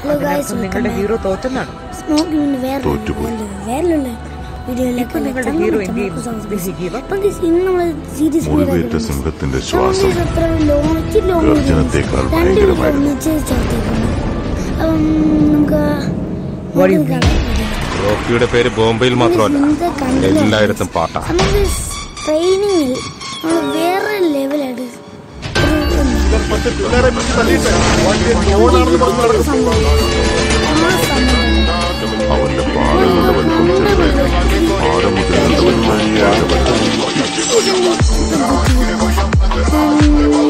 Hello guys അതിനർത്ഥം നിങ്ങളുടെ hero തോറ്റെന്നാണ് സ്മോക്കിങ്ങിന് വേറെ തോറ്റുപോയി. വേറെയുള്ള വീഡിയോയിലൊക്കെ ഇപ്പൊ നിങ്ങളുടെ ഹീറോ എന്ത് ചെയ്യും? Did he give up? ഇന്ന് നമ്മൾ സീരിയസ് മുറിവേറ്റ സിംഹത്തിന്റെ ശ്വാസം ലോങ് ലോങ് ഗർജനത്തേക്കാൾ ഭയങ്കരമായിരുന്നു. ചേർത്തേക്കുന്നു അപ്പം നമുക്ക് What do you mean? റോക്കിയുടെ പേര് ബോംബെയിൽ മാത്രമല്ല ഇത് കണ്ടില്ല. എല്ലായിടത്തും പാട്ടാ നമുക്ക് ട്രെയിനിങ്ങിൽ നമ്മൾ വേറെ ലെവലായിട്ട് അവന്റെ പാദങ്ങളുടെ വലിപ്പം ചെറുതായിരുന്നു പാദമുദ്രകളുടെ വലിപ്പം പാദപറ്റം ഉം,